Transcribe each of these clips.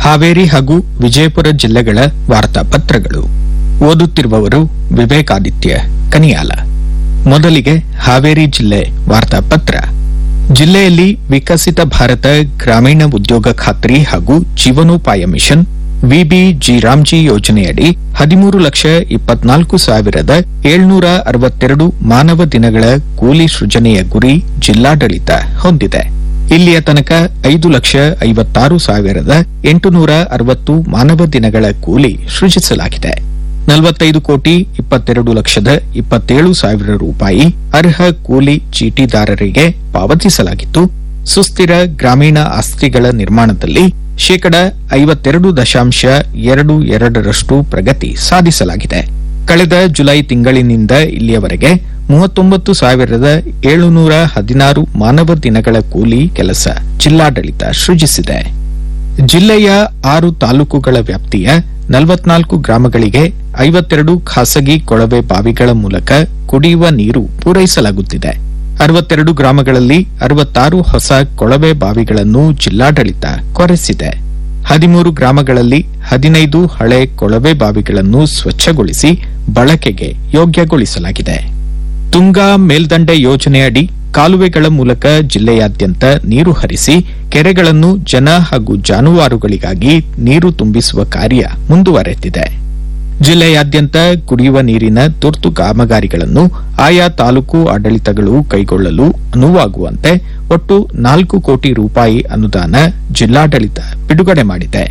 ಹಾವೇರಿ ಹಾಗೂ ವಿಜಯಪುರ ಜಿಲ್ಲೆಗಳ ವಾರ್ತಾಪತ್ರಗಳು ಓದುತ್ತಿರುವವರು ವಿವೇಕಾದಿತ್ಯ ಕನಿಯಾಲ ಮೊದಲಿಗೆ ಹಾವೇರಿ ಜಿಲ್ಲೆ ವಾರ್ತಾಪತ್ರ ಜಿಲ್ಲೆಯಲ್ಲಿ ವಿಕಸಿತ ಭಾರತ ಗ್ರಾಮೀಣ ಉದ್ಯೋಗ ಖಾತ್ರಿ ಹಾಗೂ ಜೀವನೋಪಾಯ ಮಿಷನ್ ವಿಬಿ ಜಿರಾಮ್ಜಿ ಯೋಜನೆಯಡಿ ಹದಿಮೂರು ಲಕ್ಷ ಇಪ್ಪತ್ನಾಲ್ಕು ಸಾವಿರದ ಏಳ್ನೂರ ಅರವತ್ತೆರಡು ಮಾನವ ದಿನಗಳ ಕೂಲಿ ಸೃಜನೆಯ ಗುರಿ ಜಿಲ್ಲಾಡಳಿತ ಹೊಂದಿದೆ ಇಲ್ಲಿಯ ತನಕ ಐದು ಲಕ್ಷ ಐವತ್ತಾರು ಸಾವಿರದ ಎಂಟುನೂರ ಅರವತ್ತು ಮಾನವ ದಿನಗಳ ಕೂಲಿ ಸೃಜಿಸಲಾಗಿದೆ ನಲವತ್ತೈದು ಕೋಟಿ ಇಪ್ಪತ್ತೆರಡು ಲಕ್ಷದ ಇಪ್ಪತ್ತೇಳು ಸಾವಿರ ರೂಪಾಯಿ ಅರ್ಹ ಕೂಲಿ ಚೀಟಿದಾರರಿಗೆ ಪಾವತಿಸಲಾಗಿತ್ತು ಸುಸ್ಥಿರ ಗ್ರಾಮೀಣ ಆಸ್ತಿಗಳ ನಿರ್ಮಾಣದಲ್ಲಿ ಶೇಕಡ ಐವತ್ತೆರಡು ದಶಾಂಶ ಎರಡು ಎರಡರಷ್ಟು ಪ್ರಗತಿ ಸಾಧಿಸಲಾಗಿದೆ ಕಳೆದ ಜುಲೈ ತಿಂಗಳಿನಿಂದ ಇಲ್ಲಿಯವರೆಗೆ ಮೂವತ್ತೊಂಬತ್ತು ಸಾವಿರದ ಏಳುನೂರ ಹದಿನಾರು ಮಾನವ ದಿನಗಳ ಕೂಲಿ ಕೆಲಸ ಜಿಲ್ಲಾಡಳಿತ ಸೃಜಿಸಿದೆ ಜಿಲ್ಲೆಯ ಆರು ತಾಲೂಕುಗಳ ವ್ಯಾಪ್ತಿಯ ನಲವತ್ನಾಲ್ಕು ಗ್ರಾಮಗಳಿಗೆ ಐವತ್ತೆರಡು ಖಾಸಗಿ ಕೊಳವೆ ಬಾವಿಗಳ ಮೂಲಕ ಕುಡಿಯುವ ನೀರು ಪೂರೈಸಲಾಗುತ್ತಿದೆ ಅರವತ್ತೆರಡು ಗ್ರಾಮಗಳಲ್ಲಿ ಅರವತ್ತಾರು ಹೊಸ ಕೊಳವೆ ಬಾವಿಗಳನ್ನು ಜಿಲ್ಲಾಡಳಿತ ಕೊರೆಸಿದೆ ಹದಿಮೂರು ಗ್ರಾಮಗಳಲ್ಲಿ ಹದಿನೈದು ಹಳೆ ಕೊಳವೆ ಬಾವಿಗಳನ್ನು ಸ್ವಚ್ಛಗೊಳಿಸಿ ಬಳಕೆಗೆ ಯೋಗ್ಯಗೊಳಿಸಲಾಗಿದೆ ತುಂಗಾ ಮೇಲ್ದಂಡೆ ಯೋಜನೆಯಡಿ ಕಾಲುವೆಗಳ ಮೂಲಕ ಜಿಲ್ಲೆಯಾದ್ಯಂತ ನೀರು ಹರಿಸಿ ಕೆರೆಗಳನ್ನು ಜನ ಹಾಗೂ ಜಾನುವಾರುಗಳಿಗಾಗಿ ನೀರು ತುಂಬಿಸುವ ಕಾರ್ಯ ಮುಂದುವರೆದಿದೆ ಜಿಲ್ಲೆಯಾದ್ಯಂತ ಕುಡಿಯುವ ನೀರಿನ ತುರ್ತು ಕಾಮಗಾರಿಗಳನ್ನು ಆಯಾ ತಾಲೂಕು ಆಡಳಿತಗಳು ಕೈಗೊಳ್ಳಲು ಅನುವಾಗುವಂತೆ ಒಟ್ಟು ನಾಲ್ಕು ಕೋಟಿ ರೂಪಾಯಿ ಅನುದಾನ ಜಿಲ್ಲಾಡಳಿತ ಬಿಡುಗಡೆ ಮಾಡಿದೆ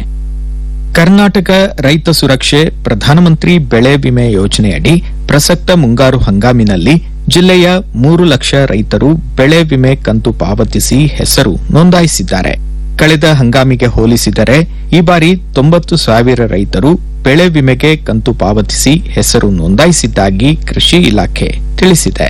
ಕರ್ನಾಟಕ ರೈತ ಸುರಕ್ಷೆ ಪ್ರಧಾನಮಂತ್ರಿ ಬೆಳೆ ವಿಮೆ ಯೋಜನೆಯಡಿ ಪ್ರಸಕ್ತ ಮುಂಗಾರು ಹಂಗಾಮಿನಲ್ಲಿ ಜಿಲ್ಲೆಯ ಮೂರು ಲಕ್ಷ ರೈತರು ಬೆಳೆ ವಿಮೆ ಕಂತು ಪಾವತಿಸಿ ಹೆಸರು ನೋಂದಾಯಿಸಿದ್ದಾರೆ ಕಳೆದ ಹಂಗಾಮಿಗೆ ಹೋಲಿಸಿದರೆ ಈ ಬಾರಿ ತೊಂಬತ್ತು ಸಾವಿರ ರೈತರು ಬೆಳೆ ವಿಮೆಗೆ ಕಂತು ಪಾವತಿಸಿ ಹೆಸರು ನೋಂದಾಯಿಸಿದ್ದಾಗಿ ಕೃಷಿ ಇಲಾಖೆ ತಿಳಿಸಿದೆ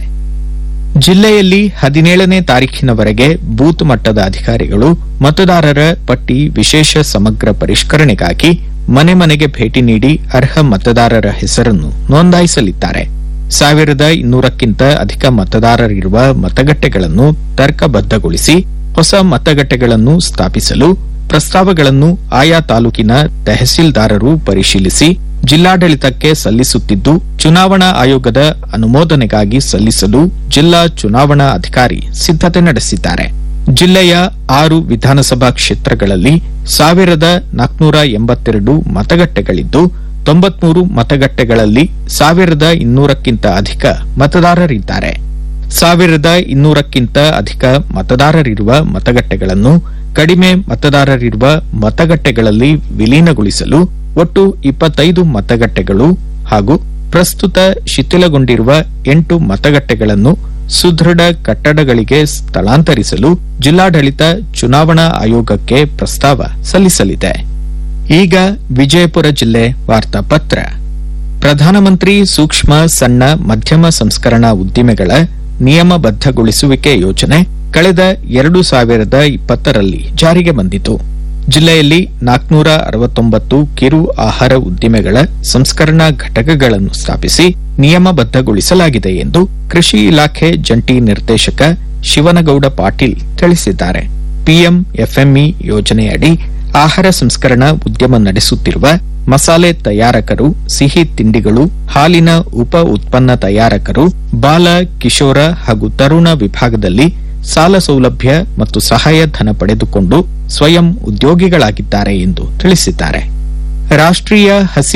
ಜಿಲ್ಲೆಯಲ್ಲಿ ಹದಿನೇಳನೇ ತಾರೀಖಿನವರೆಗೆ ಬೂತ್ ಮಟ್ಟದ ಅಧಿಕಾರಿಗಳು ಮತದಾರರ ಪಟ್ಟಿ ವಿಶೇಷ ಸಮಗ್ರ ಪರಿಷ್ಕರಣೆಗಾಗಿ ಮನೆ ಮನೆಗೆ ಭೇಟಿ ನೀಡಿ ಅರ್ಹ ಮತದಾರರ ಹೆಸರನ್ನು ನೋಂದಾಯಿಸಲಿದ್ದಾರೆ ಸಾವಿರದ ಇನ್ನೂರಕ್ಕಿಂತ ಅಧಿಕ ಮತದಾರರಿರುವ ಮತಗಟ್ಟೆಗಳನ್ನು ತರ್ಕಬದ್ದಗೊಳಿಸಿ ಹೊಸ ಮತಗಟ್ಟೆಗಳನ್ನು ಸ್ಥಾಪಿಸಲು ಪ್ರಸ್ತಾವಗಳನ್ನು ಆಯಾ ತಾಲೂಕಿನ ತಹಸೀಲ್ದಾರರು ಪರಿಶೀಲಿಸಿ ಜಿಲ್ಲಾಡಳಿತಕ್ಕೆ ಸಲ್ಲಿಸುತ್ತಿದ್ದು ಚುನಾವಣಾ ಆಯೋಗದ ಅನುಮೋದನೆಗಾಗಿ ಸಲ್ಲಿಸಲು ಜಿಲ್ಲಾ ಚುನಾವಣಾ ಅಧಿಕಾರಿ ಸಿದ್ದತೆ ನಡೆಸಿದ್ದಾರೆ ಜಿಲ್ಲೆಯ ಆರು ವಿಧಾನಸಭಾ ಕ್ಷೇತ್ರಗಳಲ್ಲಿ ಸಾವಿರದ ನಾಲ್ಕುನೂರ ಎಂಬತ್ತೆರಡು ಮತಗಟ್ಟೆಗಳಿದ್ದು ತೊಂಬತ್ಮೂರು ಮತಗಟ್ಟೆಗಳಲ್ಲಿ ಸಾವಿರದ ಇನ್ನೂರಕ್ಕಿಂತ ಅಧಿಕ ಮತದಾರರಿದ್ದಾರೆ ಸಾವಿರದ ಇನ್ನೂರಕ್ಕಿಂತ ಅಧಿಕ ಮತದಾರರಿರುವ ಮತಗಟ್ಟೆಗಳನ್ನು ಕಡಿಮೆ ಮತದಾರರಿರುವ ಮತಗಟ್ಟೆಗಳಲ್ಲಿ ವಿಲೀನಗೊಳಿಸಲು ಒಟ್ಟು ಇಪ್ಪತ್ತೈದು ಮತಗಟ್ಟೆಗಳು ಹಾಗೂ ಪ್ರಸ್ತುತ ಶಿಥಿಲಗೊಂಡಿರುವ ಎಂಟು ಮತಗಟ್ಟೆಗಳನ್ನು ಸುದೃಢ ಕಟ್ಟಡಗಳಿಗೆ ಸ್ಥಳಾಂತರಿಸಲು ಜಿಲ್ಲಾಡಳಿತ ಚುನಾವಣಾ ಆಯೋಗಕ್ಕೆ ಪ್ರಸ್ತಾವ ಸಲ್ಲಿಸಲಿದೆ ಈಗ ವಿಜಯಪುರ ಜಿಲ್ಲೆ ವಾರ್ತಾಪತ್ರ ಪ್ರಧಾನಮಂತ್ರಿ ಸೂಕ್ಷ್ಮ ಸಣ್ಣ ಮಧ್ಯಮ ಸಂಸ್ಕರಣಾ ಉದ್ದಿಮೆಗಳ ನಿಯಮಬದ್ದಗೊಳಿಸುವಿಕೆ ಯೋಜನೆ ಕಳೆದ ಎರಡು ಸಾವಿರದ ಇಪ್ಪತ್ತರಲ್ಲಿ ಜಾರಿಗೆ ಬಂದಿತು ಜಿಲ್ಲೆಯಲ್ಲಿ ನಾಲ್ಕನೂರ ಅರವತ್ತೊಂಬತ್ತು ಕಿರು ಆಹಾರ ಉದ್ದಿಮೆಗಳ ಸಂಸ್ಕರಣಾ ಘಟಕಗಳನ್ನು ಸ್ಥಾಪಿಸಿ ನಿಯಮಬದ್ದಗೊಳಿಸಲಾಗಿದೆ ಎಂದು ಕೃಷಿ ಇಲಾಖೆ ಜಂಟಿ ನಿರ್ದೇಶಕ ಶಿವನಗೌಡ ಪಾಟೀಲ್ ತಿಳಿಸಿದ್ದಾರೆ ಪಿಎಂ ಎಫ್ಎಂಇ ಯೋಜನೆಯಡಿ ಆಹಾರ ಸಂಸ್ಕರಣಾ ಉದ್ಯಮ ನಡೆಸುತ್ತಿರುವ ಮಸಾಲೆ ತಯಾರಕರು ಸಿಹಿ ತಿಂಡಿಗಳು ಹಾಲಿನ ಉಪ ಉತ್ಪನ್ನ ತಯಾರಕರು ಬಾಲ ಕಿಶೋರ ಹಾಗೂ ತರುಣ ವಿಭಾಗದಲ್ಲಿ ಸಾಲ ಸೌಲಭ್ಯ ಮತ್ತು ಸಹಾಯಧನ ಪಡೆದುಕೊಂಡು ಸ್ವಯಂ ಉದ್ಯೋಗಿಗಳಾಗಿದ್ದಾರೆ ಎಂದು ತಿಳಿಸಿದ್ದಾರೆ ರಾಷ್ಟ್ರೀಯ ಹಸಿ